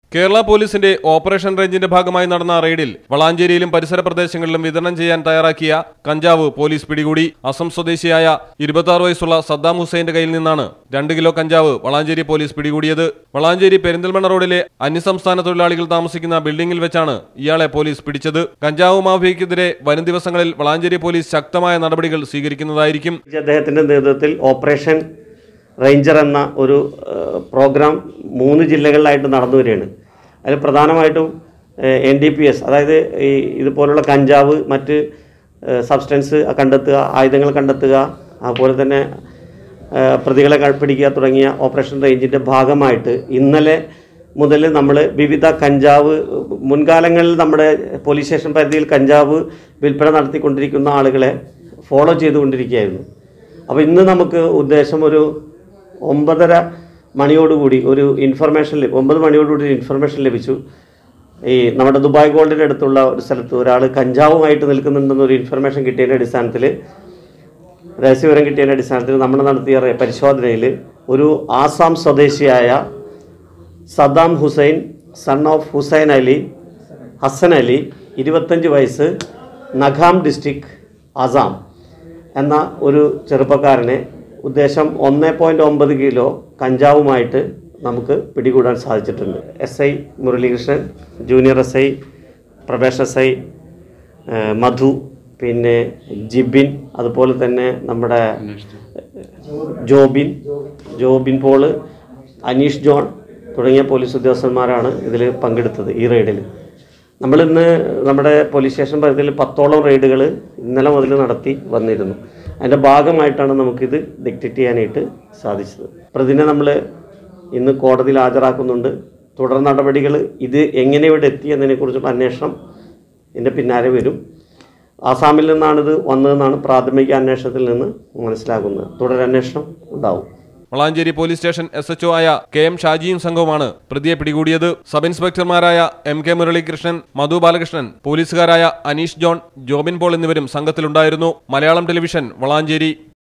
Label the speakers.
Speaker 1: കേരള പോലീസിന്റെ ഓപ്പറേഷൻ റേഞ്ചിന്റെ ഭാഗമായി നടന്ന റെയ്ഡിൽ വളാഞ്ചേരിയിലും പരിസര പ്രദേശങ്ങളിലും വിതരണം ചെയ്യാൻ തയ്യാറാക്കിയ കഞ്ചാവ് പോലീസ് പിടികൂടി അസം സ്വദേശിയായ ഇരുപത്തി വയസ്സുള്ള സദ്ദാം ഹുസൈന്റെ കയ്യിൽ നിന്നാണ് രണ്ട് കിലോ കഞ്ചാവ് വളാഞ്ചേരി പോലീസ് പിടികൂടിയത് വളാഞ്ചേരി പെരിന്തൽമണ്ണ റോഡിലെ അന്യസംസ്ഥാന തൊഴിലാളികൾ താമസിക്കുന്ന ബിൽഡിംഗിൽ വെച്ചാണ് ഇയാളെ പോലീസ് പിടിച്ചത് കഞ്ചാവ് മാഫിയക്കെതിരെ വരും ദിവസങ്ങളിൽ വളാഞ്ചേരി പോലീസ് ശക്തമായ നടപടികൾ സ്വീകരിക്കുന്നതായിരിക്കും
Speaker 2: അദ്ദേഹത്തിൻ്റെ നേതൃത്വത്തിൽ ഓപ്പറേഷൻ റേഞ്ചർ എന്ന ഒരു ഏഹ്, പ്രോഗ്രാം മൂന്ന് ജില്ലകളിലായിട്ട് നടന്നു വരികയാണ് അതിൽ പ്രധാനമായിട്ടും എൻ ഡി പി എസ് അതായത് ഈ ഇതുപോലുള്ള കഞ്ചാവ് മറ്റ് ഏഹ്, സബ്സ്റ്റൻസ് കണ്ടെത്തുക ആയുധങ്ങൾ കണ്ടെത്തുക അതുപോലെ തന്നെ ഏഹ്, പ്രതികളെ ക- പിടിക്കുക തുടങ്ങിയ ഓപ്പറേഷൻ റേഞ്ചിൻ്റെ ഭാഗമായിട്ട് ഇന്നലെ മുതൽ നമ്മൾ വിവിധ കഞ്ചാവ് മുൻകാലങ്ങളിൽ നമ്മുടെ പോലീസ് സ്റ്റേഷൻ പരിധിയിൽ കഞ്ചാവ് വിൽപ്പന നടത്തിക്കൊണ്ടിരിക്കുന്ന ആളുകളെ ഫോളോ ചെയ്തുകൊണ്ടിരിക്കുകയായിരുന്നു അപ്പോൾ ഇന്ന് നമുക്ക് ഉദ്ദേശം ഒരു ഒമ്പതര മണിയോടുകൂടി ഒരു ഇൻഫർമേഷൻ ലഭി ഒമ്പത് മണിയോടുകൂടി ഒരു ഇൻഫർമേഷൻ ലഭിച്ചു ഈ നമ്മുടെ ദുബായ് ഗോൾഡിൻ്റെ അടുത്തുള്ള ഒരു സ്ഥലത്ത് ഒരാൾ കഞ്ചാവുമായിട്ട് നിൽക്കുന്നുണ്ടെന്നൊരു ഇൻഫർമേഷൻ കിട്ടിയതിൻ്റെ അടിസ്ഥാനത്തിൽ രഹസ്യവിവരം കിട്ടിയതിൻ്റെ അടിസ്ഥാനത്തിൽ നമ്മൾ നടത്തിയ റേ- പരിശോധനയിൽ ഒരു ആസാം സ്വദേശിയായ സദ്ദാം ഹുസൈൻ സൺ ഓഫ് ഹുസൈൻ അലി ഹസൻ അലി ഇരുപത്തഞ്ച് വയസ്സ് നഖാം ഡിസ്ട്രിക്ട് ആസാം എന്ന ഒരു ചെറുപ്പക്കാരനെ ഉദ്ദേശം ഒന്ന് പോയിൻറ്റ് ഒമ്പത് കിലോ കഞ്ചാവുമായിട്ട് നമുക്ക് പിടികൂടാൻ സാധിച്ചിട്ടുണ്ട് S I Muralikrishnan junior S I Pravesh S I ഏഹ് മധു പിന്നെ ജിബിൻ അതുപോലെ തന്നെ നമ്മുടെ ജോബിൻ ജോബിൻ പോള് അനീഷ് ജോൺ തുടങ്ങിയ പോലീസ് ഉദ്യോഗസ്ഥന്മാരാണ് ഇതിൽ പങ്കെടുത്തത് ഈ റെയ്ഡിൽ നമ്മളിന്ന് നമ്മുടെ പോലീസ് സ്റ്റേഷൻ പരിധിയിൽ പത്തോളം റെയ്ഡുകൾ ഇന്നലെ മുതൽ നടത്തി വന്നിരുന്നു അതിൻ്റെ ഭാഗമായിട്ടാണ് നമുക്കിത് ഡിക്റ്റേറ്റ് ചെയ്യാനായിട്ട് സാധിച്ചത് പ്രതിനെ നമ്മൾ ഇന്ന് കോടതിയിൽ ഹാജരാക്കുന്നുണ്ട് തുടർ നടപടികൾ ഇത് എങ്ങനെ ഇവിടെ എത്തി എന്നതിനെക്കുറിച്ചുള്ള അന്വേഷണം ഇതിൻ്റെ പിന്നാലെ വരും ആസാമിൽ നിന്നാണിത് വന്നതെന്നാണ് പ്രാഥമിക അന്വേഷണത്തിൽ നിന്ന് മനസ്സിലാക്കുന്നത് തുടരന്വേഷണം ഉണ്ടാവും
Speaker 1: Valanchery police station S HO ആയ കെ എം ഷാജിയും സംഘവുമാണ് പ്രതിയെ പിടികൂടിയത് സബ് ഇൻസ്പെക്ടർമാരായ എം കെ മുരളീകൃഷ്ണൻ മധു ബാലകൃഷ്ണൻ പോലീസുകാരായ അനീഷ് ജോൺ ജോബിൻ പോൾ എന്നിവരും സംഘത്തിലുണ്ടായിരുന്നു മലയാളം ടെലിവിഷൻ വളാഞ്ചേരി